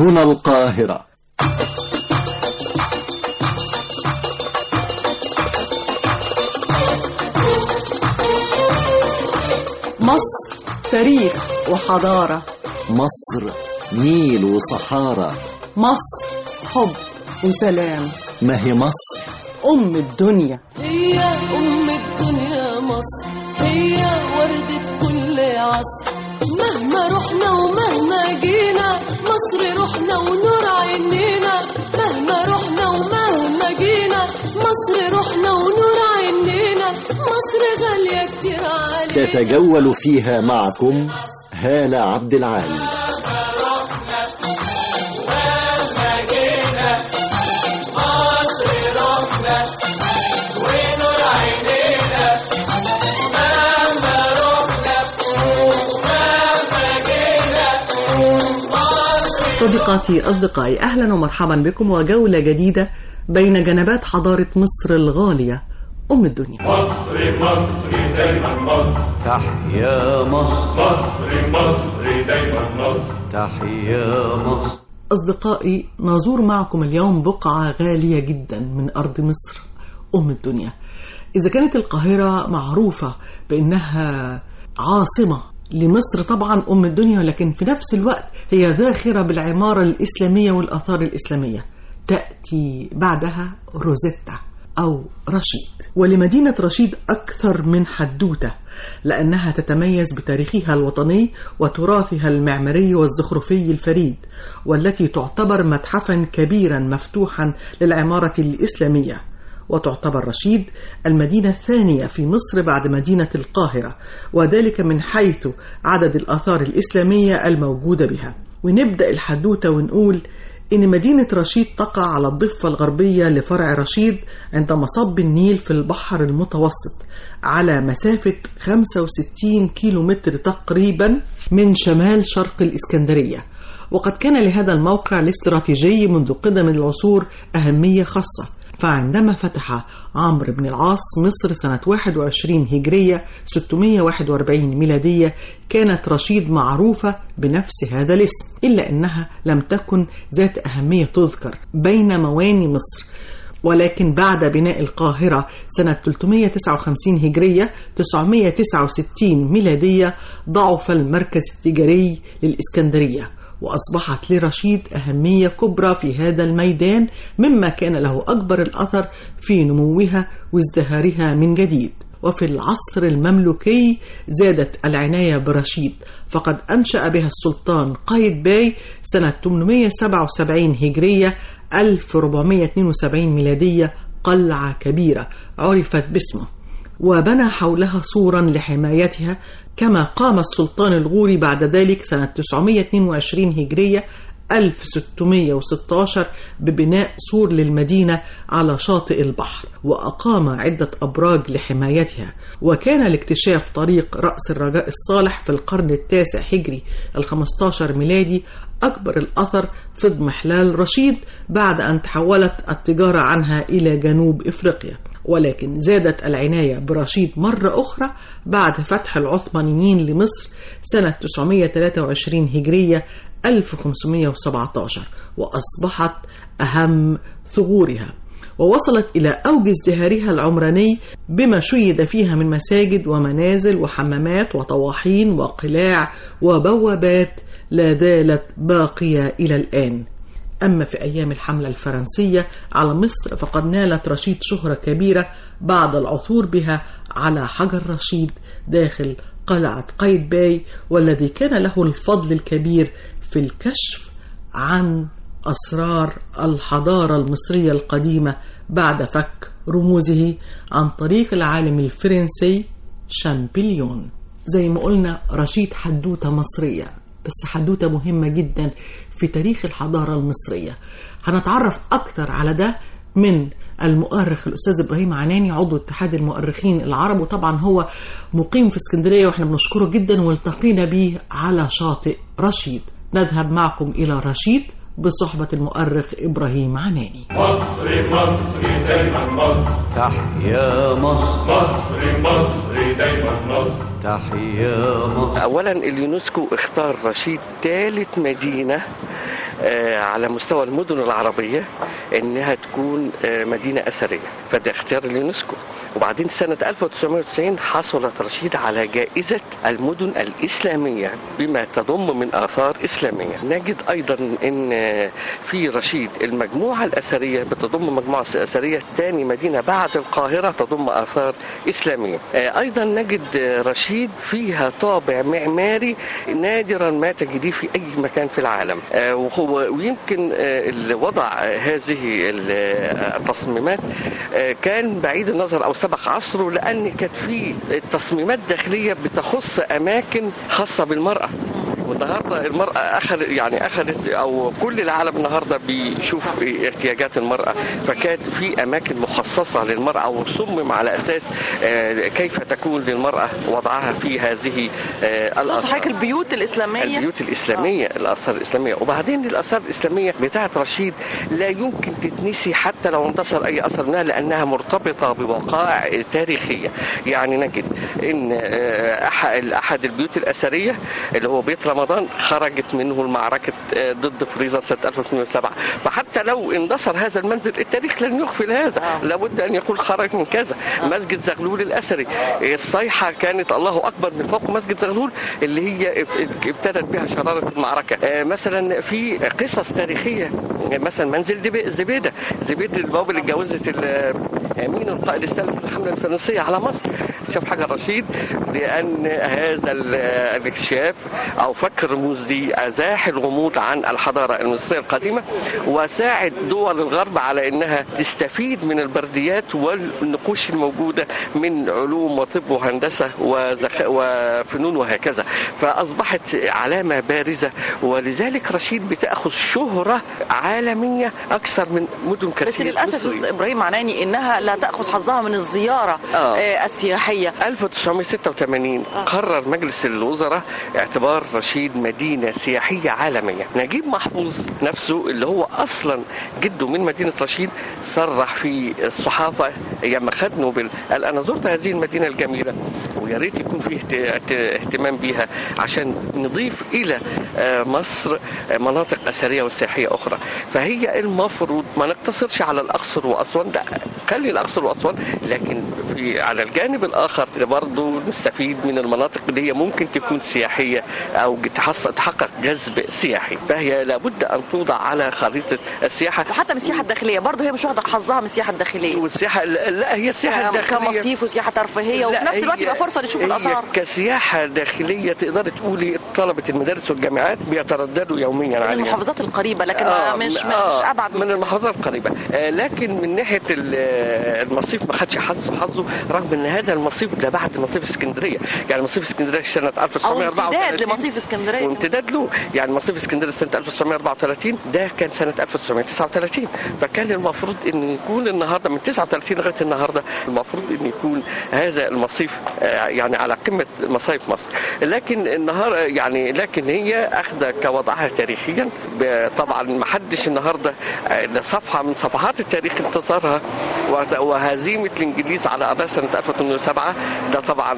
هنا القاهرة مصر تاريخ وحضارة مصر نيل وصحارى مصر حب وسلام ما هي مصر أم الدنيا هي أم الدنيا مصر هي وردة كل عصر مهما رحنا ومهما جينا مصر رحنا ونور عينينا مهما رحنا ومهما جينا مصر رحنا ونور عينينا مصر غالية كتير علينا تتجول فيها معكم هالة عبد العال صديقاتي أصدقائي أهلا ومرحبا بكم وجولة جديدة بين جنبات حضارة مصر الغالية أم الدنيا مصر مصر دايما مصر تحيا مصر مصر مصر دايما مصر تحيا مصر أصدقائي نزور معكم اليوم بقعة غالية جدا من أرض مصر أم الدنيا إذا كانت القاهرة معروفة بأنها عاصمة لمصر طبعا أم الدنيا لكن في نفس الوقت هي ذاخرة بالعمارة الإسلامية والآثار الإسلامية تأتي بعدها روزيتا أو رشيد ولمدينة رشيد أكثر من حدوتة لأنها تتميز بتاريخها الوطني وتراثها المعماري والزخرفي الفريد والتي تعتبر متحفا كبيرا مفتوحا للعمارة الإسلامية وتعتبر رشيد المدينة الثانية في مصر بعد مدينة القاهرة وذلك من حيث عدد الآثار الإسلامية الموجودة بها ونبدأ الحدوتة ونقول إن مدينة رشيد تقع على الضفة الغربية لفرع رشيد عند مصب النيل في البحر المتوسط على مسافة 65 كيلومتر تقريبا من شمال شرق الإسكندرية وقد كان لهذا الموقع الاستراتيجي منذ قدم العصور أهمية خاصة فعندما فتح عمرو بن العاص مصر سنة 21 هجرية 641 ميلادية كانت رشيد معروفة بنفس هذا الاسم إلا أنها لم تكن ذات أهمية تذكر بين مواني مصر ولكن بعد بناء القاهرة سنة 359 هجرية 969 ميلادية ضعف المركز التجاري للإسكندرية وأصبحت لرشيد أهمية كبرى في هذا الميدان مما كان له أكبر الأثر في نموها وازدهارها من جديد وفي العصر المملوكي زادت العناية برشيد فقد أنشأ بها السلطان قايد باي سنة 877 هجرية 1472 ميلادية قلعة كبيرة عرفت باسمه وبنى حولها سورا لحمايتها كما قام السلطان الغوري بعد ذلك سنة 922 هجرية 1616 ببناء سور للمدينة على شاطئ البحر وأقام عدة أبراج لحمايتها وكان لاكتشاف طريق رأس الرجاء الصالح في القرن التاسع هجري الخمستاشر ميلادي أكبر الأثر في اضمحلال رشيد بعد أن تحولت التجارة عنها إلى جنوب إفريقيا ولكن زادت العناية برشيد مرة أخرى بعد فتح العثمانيين لمصر سنة 923 هجرية 1517 وأصبحت أهم ثغورها ووصلت إلى أوج ازدهارها العمراني بما شيد فيها من مساجد ومنازل وحمامات وطواحين وقلاع وبوابات لا زالت باقية إلى الآن أما في أيام الحملة الفرنسية على مصر فقد نالت رشيد شهرة كبيرة بعد العثور بها على حجر رشيد داخل قلعة قايتباي والذي كان له الفضل الكبير في الكشف عن أسرار الحضارة المصرية القديمة بعد فك رموزه عن طريق العالم الفرنسي شامبليون زي ما قلنا رشيد حدوتة مصرية بس حدوتة مهمة جدا في تاريخ الحضارة المصرية هنتعرف أكتر على ده من المؤرخ الأستاذ إبراهيم عناني عضو اتحاد المؤرخين العرب وطبعا هو مقيم في اسكندرية واحنا بنشكره جدا والتقينا به على شاطئ رشيد نذهب معكم إلى رشيد بصحبة المؤرخ إبراهيم عناني مصر مصر دايما مصر تحيا مصر مصر مصر دايما مصر تحيا مصر اولا اليونسكو اختار رشيد ثالث مدينه آه، على مستوى المدن العربية انها تكون آه، مدينة اثرية فده اختيار اليونسكو وبعدين سنة 1990 حصلت رشيد على جائزة المدن الإسلامية بما تضم من آثار إسلامية نجد أيضا أن في رشيد المجموعة الأثرية بتضم مجموعة أثرية ثاني مدينة بعد القاهرة تضم آثار إسلامية آه، أيضا نجد رشيد فيها طابع معماري نادرا ما تجديه في أي مكان في العالم آه، وهو ويمكن آه، وضع هذه التصميمات آه، كان بعيد النظر أو سبق عصره لأن كانت في تصميمات داخلية بتخص أماكن خاصة بالمرأة والنهارده المرأة أخذ يعني أخذت أو كل العالم النهارده بيشوف احتياجات المرأة فكانت في أماكن مخصصة للمرأة وصمم على أساس آه، كيف تكون للمرأة وضعها في هذه آه، الآثار حضرتك البيوت الاسلاميه البيوت الإسلامية الآثار الإسلامية وبعدين الآثار الإسلامية بتاعت رشيد لا يمكن تتنسي حتى لو انتصر أي أثر منها لأنها مرتبطة بوقائع تاريخية يعني نجد إن آه، أح- أحد البيوت الأثرية اللي هو بيت رمضان خرجت منه المعركة آه، ضد فريزر سنة 1807 فحتى لو اندثر هذا المنزل التاريخ لن يغفل هذا لابد أن يقول خرج من كذا مسجد زغلول الأثري الصيحة كانت الله أكبر من فوق مسجد زغلول اللي هي اب- ابتدت بها شرارة المعركة آه، مثلا في قصص تاريخية مثلا منزل دب- زبيدة زبيدة الباب اللي اتجوزت ال- مين القائد الثالث للحملة الفرنسية على مصر شاف حاجة رشيد لأن هذا ال- الاكتشاف أو فك الرموز دي أزاح الغموض عن الحضارة المصرية القديمة وساعد دول الغرب على أنها تستفيد من البرديات والنقوش الموجودة من علوم وطب وهندسة وزخ... وفنون وهكذا فأصبحت علامة بارزة ولذلك رشيد بتأخذ شهرة عالمية أكثر من مدن كثيرة بس للاسف مصرية. أستاذ ابراهيم عناني انها لا تاخذ حظها من الزياره آه. آه، السياحيه 1986 قرر مجلس الوزراء اعتبار رشيد مدينة سياحية عالمية نجيب محفوظ نفسه اللي هو أصلا جده من مدينة رشيد صرح في الصحافة أيام ما خد نوبل قال أنا زرت هذه المدينة الجميلة ويا ريت يكون فيه اهت- اهت- اهتمام بيها عشان نضيف إلى آه، مصر آه، مناطق أثرية وسياحية أخرى فهي المفروض ما نقتصرش على الأقصر وأسوان لا خلي الأقصر وأسوان لكن في على الجانب الآخر برضه نستفيد من المناطق اللي هي ممكن تكون سياحية أو تحص- تحقق جذب سياحي فهي لابد أن توضع على خريطة السياحة وحتى من السياحه الداخليه برضه هي مش واخده حظها من السياحه الداخليه والسياحة لا هي السياحة الداخلية كمصيف وسياحه ترفيهيه وفي لا، نفس الوقت هي- يبقى فرصه نشوف هي الاثار كسياحة داخلية تقدر تقولي طلبة المدارس والجامعات بيترددوا يوميا من عليها المحافظات القريبه لكن آه، مش آه، مش ابعد من المحافظات القريبة آه، لكن من ناحية ال- آه، المصيف ما خدش حظه حظه رغم ان هذا المصيف ده بعد مصيف اسكندرية يعني مصيف اسكندرية سنة او 1934 امتداد لمصيف اسكندريه وامتداد له يعني مصيف اسكندريه سنه 1934 ده كان سنه 1939 فكان المفروض ان يكون النهارده من 39 لغايه النهارده المفروض ان يكون هذا المصيف آه، يعني على قمه مصايف مصر لكن النهار يعني لكن هي اخذه كوضعها تاريخيا ب- طبعا ما حدش النهارده آه، ده صفحه من صفحات التاريخ انتصارها وت- وهزيمه الانجليز على اعداء سنه 1807 ده طبعا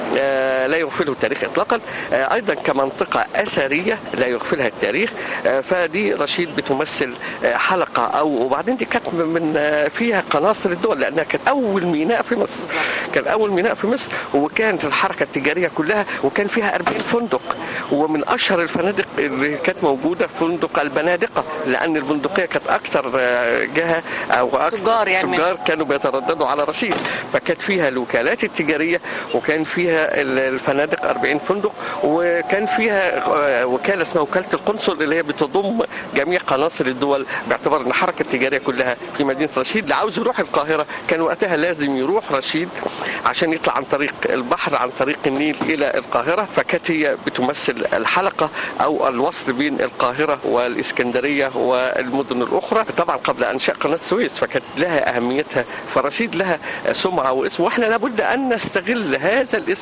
آه، لا يغفله التاريخ اطلاقا آه، ايضا كمنطقه اثريه لا يغفلها التاريخ آه، فدي رشيد بتمثل آه، حلقه او وبعدين دي كانت من آه، فيها قناصر الدول لانها كانت اول ميناء في مصر كان اول ميناء في مصر وكانت الحركه التجاريه كلها وكان فيها 40 فندق ومن اشهر الفنادق اللي كانت موجوده فندق البنادقه لان البندقيه كانت اكثر آه، جهه او اكثر تجار يعني. تجار كانوا بيترددوا على رشيد فكانت فيها الوكالات التجاريه وكان فيها ال- الفنادق 40 فندق وكان فيها آه، وكاله اسمها وكاله القنصل اللي هي بتضم جميع قناصل الدول باعتبار ان الحركه التجاريه كلها في مدينه رشيد اللي عاوز يروح القاهره كان وقتها لازم يروح رشيد عشان يطلع عن طريق البحر عن طريق النيل الى القاهره فكانت هي بتمثل الحلقه او الوصل بين القاهره والاسكندريه والمدن الاخرى طبعا قبل انشاء قناه السويس فكانت لها اهميتها فرشيد لها سمعه واسم واحنا لابد ان نستغل هذا الاسم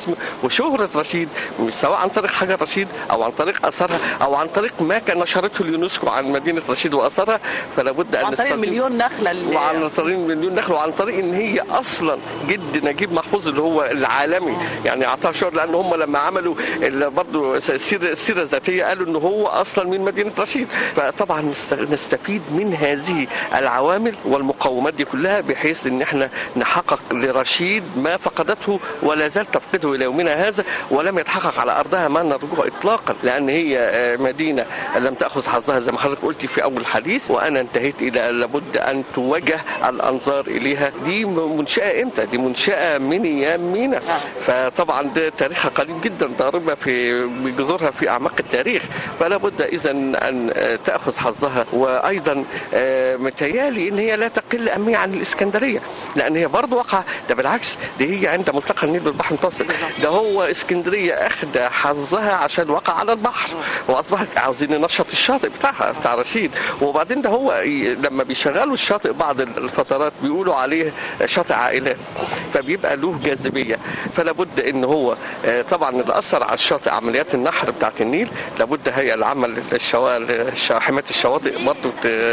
واسم وشهرة رشيد مش سواء عن طريق حجر رشيد أو عن طريق أثرها أو عن طريق ما كان نشرته اليونسكو عن مدينة رشيد وأثرها فلا بد أن عن طريق نستخدم- المليون نخله اللي- وعن طريق مليون نخل وعن طريق ان هي اصلا جد نجيب محفوظ اللي هو العالمي يعني اعطاها شهر لان هم لما عملوا ال- برضو السيره السيره الذاتيه قالوا ان هو اصلا من مدينه رشيد فطبعا نست- نستفيد من هذه العوامل والمقومات دي كلها بحيث ان احنا نحقق لرشيد ما فقدته ولا زال تفقده الى يومنا هذا ولم يتحقق على ارضها ما نرجوه اطلاقا لان هي آه، مدينه لم تاخذ حظها زي ما حضرتك قلتي في اول حديث وانا انتهيت الى لابد ان توجه الانظار اليها دي منشاه امتى دي منشاه من ايام مينا فطبعا ده تاريخها قديم جدا ضاربه في بجذورها في اعماق التاريخ فلا بد اذا ان آه، تاخذ حظها وايضا آه، متهيالي ان هي لا تقل اهميه عن الاسكندريه لان هي برضه وقع ده بالعكس دي هي عند ملتقى النيل بالبحر المتوسط ده هو اسكندريه اخذ حظها عشان وقع على البحر واصبحت عاوزين ننشط الشاطئ بتاعها بتاع رشيد وبعدين ده هو ي- لما بيشغلوا الشاطئ بعض الفترات بيقولوا عليه شاطئ عائلات فبيبقى له جاذبيه فلا بد ان هو آه، طبعا اللي اثر على الشاطئ عمليات النحر بتاعت النيل لابد هي العمل الشوا... حمايه الشواطئ برضه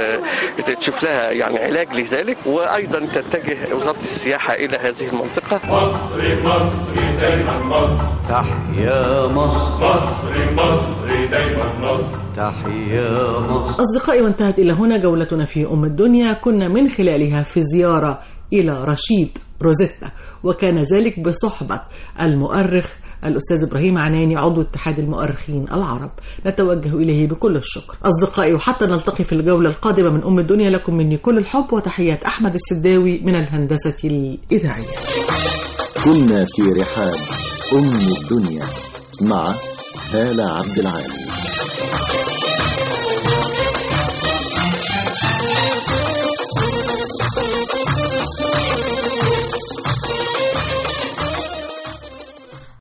ت- تشوف لها يعني علاج لذلك وايضا تتجه وزاره السياحه الى هذه المنطقه مصر مصر دايما مصر تحيا مصر مصر مصر دايما مصر تحيا مصر أصدقائي وانتهت إلى هنا جولتنا في أم الدنيا كنا من خلالها في زيارة إلى رشيد روزيتا وكان ذلك بصحبة المؤرخ الأستاذ إبراهيم عناني عضو اتحاد المؤرخين العرب نتوجه إليه بكل الشكر أصدقائي وحتى نلتقي في الجولة القادمة من أم الدنيا لكم مني كل الحب وتحيات أحمد السداوي من الهندسة الإذاعية كنا في رحاب أم الدنيا مع هالة عبد العال